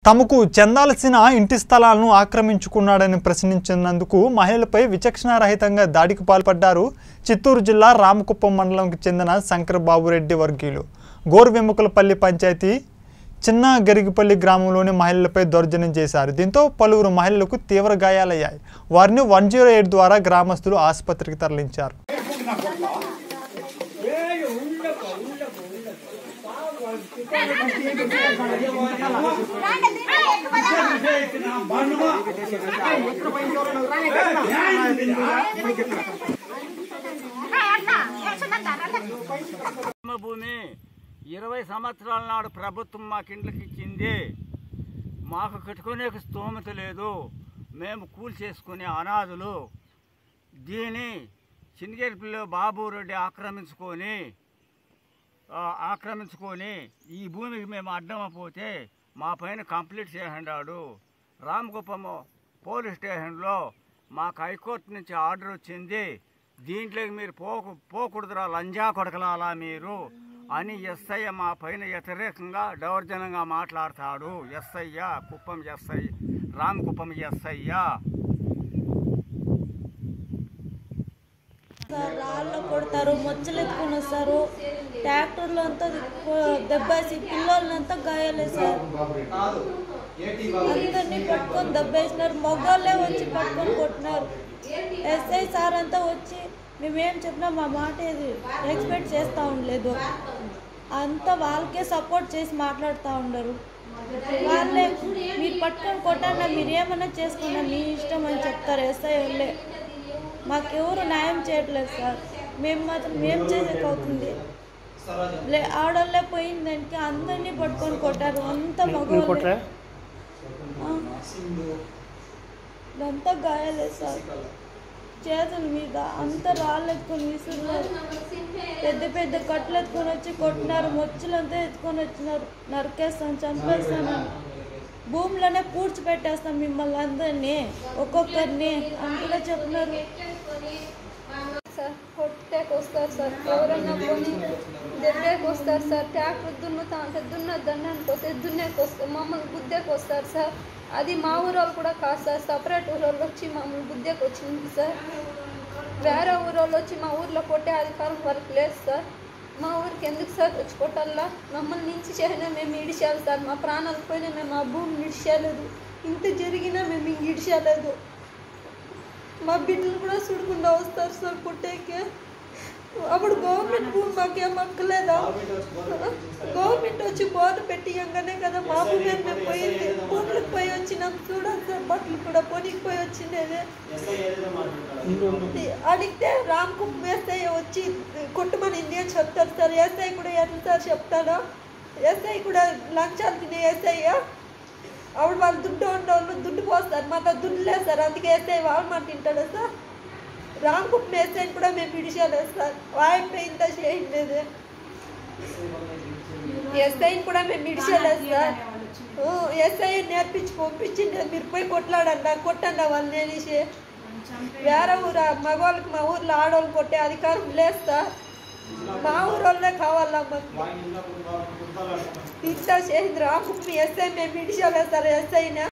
తమకు చెందాల్సిన ఇంటి స్థలాలను ఆక్రమించుకున్నాడని ప్రశ్నించినందుకు మహిళలపై విచక్షణారహితంగా దాడికి పాల్పడ్డారు చిత్తూరు జిల్లా రామకుప్పం మండలంకి చెందిన శంకర్ బాబురెడ్డి వర్గీయులు గోరువెముకలపల్లి పంచాయతీ చిన్న గరిగిపల్లి గ్రామంలోని మహిళలపై దౌర్జన్యం చేశారు దీంతో పలువురు మహిళలకు తీవ్ర గాయాలయ్యాయి వారిని వన్ జీరో ఎయిట్ ద్వారా గ్రామస్తులు ఆసుపత్రికి తరలించారు భూమి ఇరవై సంవత్సరాల నాడు ప్రభుత్వం మాకు ఇండ్లకి ఇచ్చింది మాకు కట్టుకునే స్తోమత లేదు మేము కూలి చేసుకునే అనాథులు దీని చిన్నగేరిపల్లిలో బాబు రెడ్డి ఆక్రమించుకొని ఆ, ఆక్రమించుకొని ఈ భూమికి మేము అడ్డమైపోతే మా పైన కంప్లీట్ చేసినాడు రామకుప్పము పోలీస్ స్టేషన్లో మాకు హైకోర్టు నుంచి ఆర్డర్ వచ్చింది దీంట్లోకి మీరు పోకు పోకూడదురా లంజా కొడకలాలా మీరు అని ఎస్ఐ మా పైన వ్యతిరేకంగా దౌర్జన్యంగా మాట్లాడతాడు SI Kuppam SI Ramakuppam SI sir రాళ్ళు కొడతారు మొచ్చలు ఎత్తుకుని వస్తారు ట్రాక్టర్లు అంతా దెబ్బేసి పిల్లలంతా గాయాలే సార్ అందరినీ పట్టుకొని దెబ్బేసినారు మగవాళ్ళే వచ్చి పట్టుకొని కొట్టినారు ఎస్ఐ సార్ అంతా వచ్చి మేమేం చెప్పినా మా మాట ఏది ఎక్స్పెక్ట్ చేస్తూ ఉండలేదు అంతా వాళ్ళకే సపోర్ట్ చేసి మాట్లాడుతూ ఉండరు వాళ్ళే మీరు పట్టుకొని కొట్టండి మీరు ఏమన్నా చేసుకోండి మీ ఇష్టం అని చెప్తారు ఎస్ఐ వాళ్ళే మాకెవరు న్యాయం చేయట్లేదు సార్ మేము మాత్రం ఏం చేసేది అవుతుంది లే ఆడోళ్ళే పోయిన దానికి అందరినీ పట్టుకొని కొట్టారు అంత మగవాళ్ళే ఆ. ఇదంతా గాయాలే సార్ చేతుల మీద అంత రాళ్ళు ఎత్తుకొని విసురున్నారు పెద్ద పెద్ద కట్లు ఎత్తుకొని వచ్చి కొట్టినారు మొచ్చులంతా ఎత్తుకొని వచ్చినారు నరికేస్తాను చంపేస్తానని భూమిలోనే పూడ్చిపెట్టేస్తాం మిమ్మల్ని అందరినీ ఒక్కొక్కరిని అంతగా చెప్పినారు సార్ కొట్టేకి వస్తారు సార్ ఎవరన్నా కొని దెబ్బేకి వస్తారు సార్ ట్రాక్టర్ దున్నుతా అంటే దున్నొద్దని అనుకోతే దున్నేకి వస్తారు మమ్మల్ని గుద్దేకి వస్తారు సార్ అది మా ఊరోళ్ళు కూడా కాదు సార్ సపరేట్ ఊరోళ్ళు వచ్చి మమ్మల్ని గుద్దేకి వచ్చింది సార్ వేరే ఊరోళ్ళు వచ్చి మా ఊర్లో కొట్టే అధికారం వరకు లేదు సార్ మా ఊరికి ఎందుకు సార్ వచ్చి కొట్టాలా మమ్మల్ని నుంచి చేసినా మేము ఇడిచేయాలి సార్ మా ప్రాణాలు పోయినా మేము ఆ భూమిని ఇడిచేయలేదు ఇంత జరిగినా మేము ఇంక ఇడిచేయలేదు మా బిడ్డలు కూడా చూడకుండా వస్తారు సార్ పుట్టేకి అప్పుడు గవర్నమెంట్ భూమి మాకేం అక్కలేదా గవర్నమెంట్ వచ్చి బోర్డు పెట్టియంగానే కదా మా భూమి మేము పోయింది భూములకు పోయి వచ్చినాం చూడండి సార్ బట్టలు కూడా పొనికి పోయి వచ్చిండేది అడిగితే రామ్ కుంభ్ ఎస్ఐ వచ్చి కొట్టమనింది అని చెప్తారు సార్ ఎస్ఐ కూడా ఎట్లా సార్ చెప్తాడా ఎస్ఐ కూడా లంచాలు తినే ఎస్ఐ అప్పుడు వాళ్ళు దుడ్డు ఉండేవాళ్ళు దుడ్డు పోస్తారు మాకు ఆ దుడ్డు లేదు సార్ అందుకే వేస్తే వాళ్ళు మాట తింటాడు సార్ రాంకుప్ప వేస్తే కూడా మేము విడిచేయలేదు సార్ వాయిపై ఇంత చేయలేదు ఎస్ఐని కూడా మేము విడిచేయలేదు సార్ ఎస్ఐ నేర్పించి పంపించింది మీరు పోయి కొట్లాడన్నా కొట్టండి వాళ్ళని అనేసి వేరే ఊరు మగవాళ్ళకి మా ఊర్లో ఆడవాళ్ళు కొట్టే అధికారం లేదు సార్ మా ఊరోళ్ళే కావాలా మాకు ఇంత చేసింది రాకుప్ప ఎస్ఐ మేము విడిచేయలేదు సార్ ఎస్ఐని